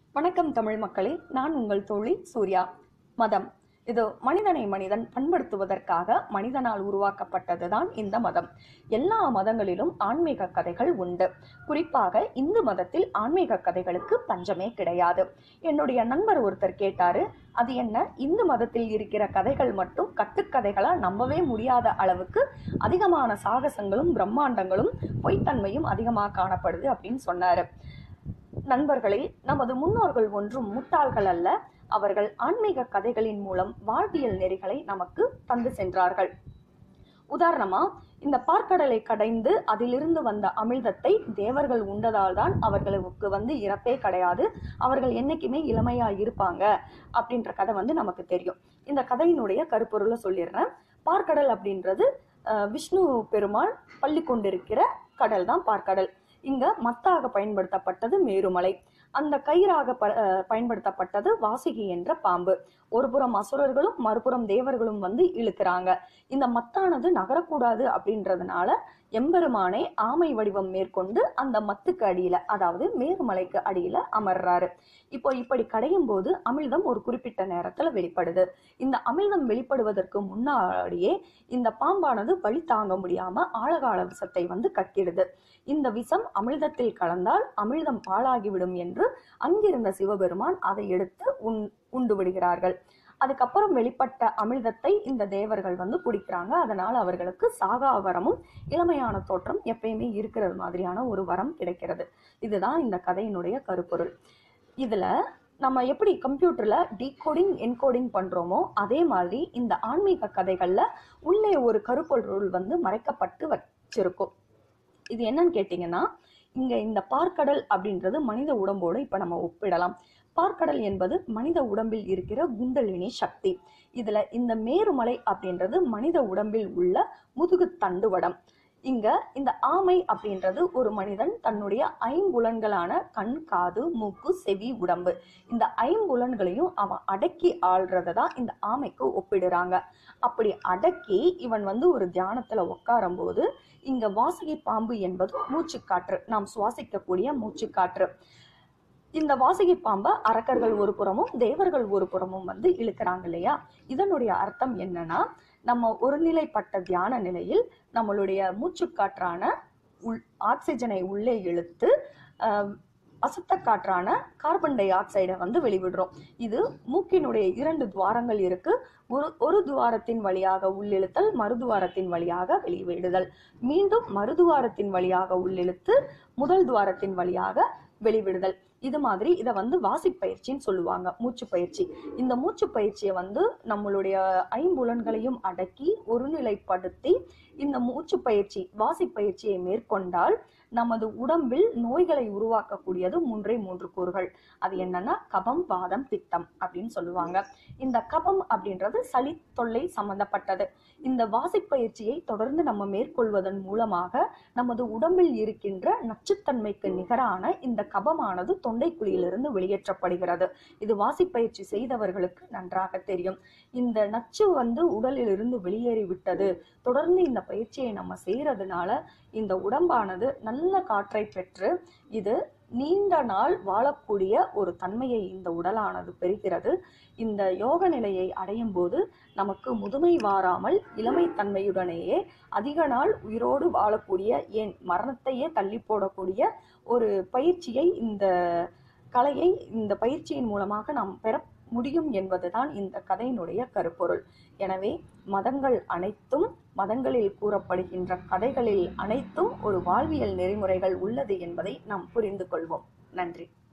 வணக்கம் தமிழ் மக்களே நான் உங்கள் தோழி சூர்யா மதம் இது மனிதனை மனிதன் பண்படுத்துவதற்காக மனிதனால் உருவாக்கப்பட்டதுதான் இந்த மதம் எல்லா மதங்களிலும் ஆன்மீக கதைகள் உண்டு குறிப்பாக இந்து மதத்தில் ஆன்மீக கதைகளுக்கு பஞ்சமே கிடையாது என்னுடைய நண்பர் ஒருத்தர் கேட்டாரு அது என்ன இந்து மதத்தில் இருக்கிற கதைகள் மட்டும் கட்டுக்கதைகளா நம்பவே முடியாத அளவுக்கு அதிகமான சாகசங்களும் பிரம்மாண்டங்களும் பொய்த்தன்மையும் அதிகமாக காணப்படுது அப்படின்னு சொன்னாரு நண்பர்களே நமது முன்னோர்கள் ஒன்றும் முட்டாள்கள் அல்ல அவர்கள் ஆன்மீக கதைகளின் மூலம் வாழ்வியல் நெறிகளை நமக்கு தந்து சென்றார்கள் உதாரணமா இந்த பார்க்கடலை கடைந்து அதிலிருந்து வந்த அமிழ்தத்தை தேவர்கள் உண்டதால் தான் அவர்களுக்கு வந்து இறப்பே கிடையாது அவர்கள் என்னைக்குமே இளமையா இருப்பாங்க அப்படின்ற கதை வந்து நமக்கு தெரியும் இந்த கதையினுடைய கருப்பொருளை சொல்லிடுறேன் பார்க்கடல் அப்படின்றது அஹ், விஷ்ணு பெருமாள் பள்ளி கொண்டிருக்கிற கடல் தான் பார்க்கடல் இங்க மத்தாக பயன்படுத்தப்பட்டது மேருமலை அந்த கயிறாக ப அஹ் பயன்படுத்தப்பட்டது வாசுகி என்ற பாம்பு ஒரு புறம் அசுரர்களும் மறுபுறம் தேவர்களும் வந்து இழுக்கிறாங்க இந்த மத்தானது நகரக்கூடாது அப்படின்றதுனால எம்பெருமானே ஆமை வடிவம் மேற்கொண்டு அந்த மத்துக்கு அடியில அதாவது மேருமலைக்கு அடியில அமர்றாரு இப்போ இப்படி கடையும் போது அமிழ்தம் ஒரு குறிப்பிட்ட நேரத்துல வெளிப்படுது இந்த அமிழ்தம் வெளிப்படுவதற்கு முன்னாடியே இந்த பாம்பானது வழி தாங்க முடியாம ஆழகால விஷத்தை வந்து கக்கிடுது இந்த விஷம் அமிழ்தத்தில் கலந்தால் அமிழ்தம் பாழாகிவிடும் என்று அங்கிருந்த சிவபெருமான் அதை எடுத்து உண் உண்டு விடுகிறார்கள் அதுக்கப்புறம் வெளிப்பட்ட அமிழ்தத்தை இந்த தேவர்கள் வந்து குடிக்கிறாங்க அதனால அவர்களுக்கு சாகா வரமும் இளமையான தோற்றம் எப்பயுமே இருக்கிறது மாதிரியான ஒரு வரம் கிடைக்கிறது இதுதான் இந்த கதையினுடைய கருப்பொருள் இதுல நம்ம எப்படி கம்ப்யூட்டர்ல டீகோடிங் என்கோடிங் பண்றோமோ அதே மாதிரி இந்த ஆன்மீக கதைகள்ல உள்ளே ஒரு கருப்பொருள் வந்து மறைக்கப்பட்டு வச்சிருக்கும் இது என்னன்னு கேட்டிங்கன்னா இங்க இந்த பார்க்கடல் அப்படின்றது மனித உடம்போடு இப்ப நம்ம ஒப்பிடலாம் பார்க்கடல் என்பது மனித உடம்பில் இருக்கிற குண்டலினி சக்தி இதுல இந்த மேருமலை அப்படின்றது மனித உடம்பில் உள்ள முதுகு தண்டுவடம் இங்க இந்த ஆமை அப்படின்றது ஒரு மனிதன் தன்னுடைய ஐம்புலன்களான கண் காது மூக்கு செவி உடம்பு இந்த ஐம்புலன்களையும் அவன் அடக்கி ஆள்றதை தான் இந்த ஆமைக்கு ஒப்பிடுறாங்க அப்படி அடக்கி இவன் வந்து ஒரு தியானத்துல உட்காரும் போது இங்க வாசுகி பாம்பு என்பது மூச்சுக்காற்று நாம் சுவாசிக்கக்கூடிய மூச்சுக்காற்று இந்த வாசுகி பாம்பை அரக்கர்கள் ஒரு புறமும் தேவர்கள் ஒரு புறமும் வந்து இழுக்கிறாங்க இல்லையா இதனுடைய அர்த்தம் என்னன்னா நம்ம ஒருநிலைப்பட்ட தியான நிலையில் நம்மளுடைய மூச்சுக்காற்றான உள் ஆக்சிஜனை உள்ளே இழுத்து ஆஹ், அசுத்த காற்றான கார்பன் டை ஆக்சைடை வந்து வெளிவிடுறோம் இது மூக்கினுடைய இரண்டு துவாரங்கள் இருக்கு ஒரு ஒரு துவாரத்தின் வழியாக உள்ளிழுத்தல் மறுதுவாரத்தின் வழியாக வெளிவிடுதல் மீண்டும் மறுதுவாரத்தின் வழியாக உள்ளிழுத்து முதல் துவாரத்தின் வழியாக வெளிவிடுதல் இது மாதிரி இதை வந்து வாசி பயிற்சின்னு சொல்லுவாங்க மூச்சு பயிற்சி இந்த மூச்சு பயிற்சியை வந்து நம்மளுடைய ஐம்புலன்களையும் அடக்கி ஒருநிலைப்படுத்தி இந்த மூச்சு பயிற்சி வாசி பயிற்சியை மேற்கொண்டால் நமது உடம்பில் நோய்களை உருவாக்கக்கூடியது மூன்றே மூன்று கூறுகள் அது என்னன்னா கபம் வாதம் பித்தம் அப்படின்னு சொல்லுவாங்க இந்த கபம் அப்படின்றது சளி தொல்லை சம்பந்தப்பட்டது இந்த வாசி பயிற்சியை தொடர்ந்து நம்ம மேற்கொள்வதன் மூலமாக நமது உடம்பில் இருக்கின்ற நச்சுத்தன்மைக்கு நிகரான இந்த கபமானது தொண்டைக்குழியிலிருந்து வெளியேற்றப்படுகிறது இது வாசி பயிற்சி செய்தவர்களுக்கு நன்றாக தெரியும் இந்த நச்சு வந்து உடலில் இருந்து வெளியேறி விட்டது தொடர்ந்து இந்த பயிற்சியை நம்ம செய்யறதுனால இந்த உடம்பானது நல்ல காற்றை பெற்று இது நீண்ட நாள் வாழக்கூடிய ஒரு தன்மையை இந்த உடலானது பெறுகிறது இந்த யோக நிலையை அடையும் போது நமக்கு முதுமை வாராமல் இளமை தன்மையுடனேயே அதிக நாள் உயிரோடு வாழக்கூடிய ஏன் மரணத்தையே தள்ளி போடக்கூடிய ஒரு பயிற்சியை இந்த கலையை இந்த பயிற்சியின் மூலமாக நாம் பெற முடியும் என்பதுதான் இந்த கதையினுடைய கருப்பொருள் எனவே மதங்கள் அனைத்தும் மதங்களில் கூறப்படுகின்ற கதைகளில் அனைத்தும் ஒரு வாழ்வியல் நெறிமுறைகள் உள்ளது என்பதை நாம் புரிந்து கொள்வோம் நன்றி